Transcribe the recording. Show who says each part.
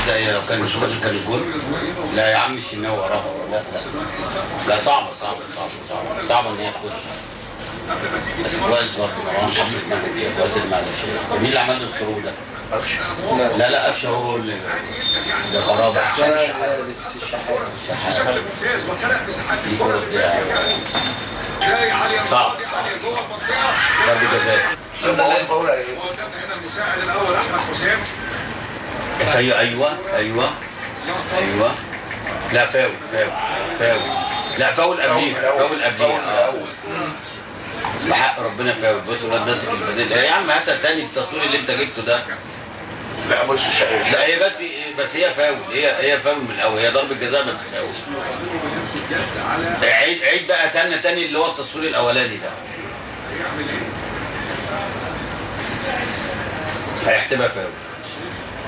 Speaker 1: ده ايه لو كان مش فاكر كان الجول لا يا عم الشناوي وراها لا لا لا صعبه صعبه صعبه صعبه صعبه ان هي تخش بس كويس برضه مروان حط دماغه فيها كويس المعلش مين اللي عمل له السرور ده؟ لا لا قفشه هو اللي ده قرابه
Speaker 2: بس الشحات
Speaker 1: شحات
Speaker 3: ممتاز وخلق مساحات
Speaker 1: دي كوره بتاعه
Speaker 3: جاي عاليه
Speaker 1: صعب
Speaker 3: عاليه جوه المنطقه
Speaker 1: ضربه جزاء
Speaker 4: فاول فاول ايه
Speaker 3: وقدامنا هنا المساعد الاول احمد حسام
Speaker 1: بس هي ايوه ايوه ايوه لا فاول فاول فاول لا فاول قبليها فاول قبليها اه بحق ربنا فاول بص الواد ماسك الفدان يا عم هات تاني التصوير اللي انت جبته ده
Speaker 4: لا بص الشقي
Speaker 1: لا هي جت في بس هي فاول هي هي فاول من الاول هي ضربه جزاء بس فاول
Speaker 3: يمسك يد على
Speaker 1: عيد عيد بقى تاني تاني اللي هو التصوير الاولاني ده
Speaker 3: هيعمل ايه
Speaker 1: هيحسبها فاول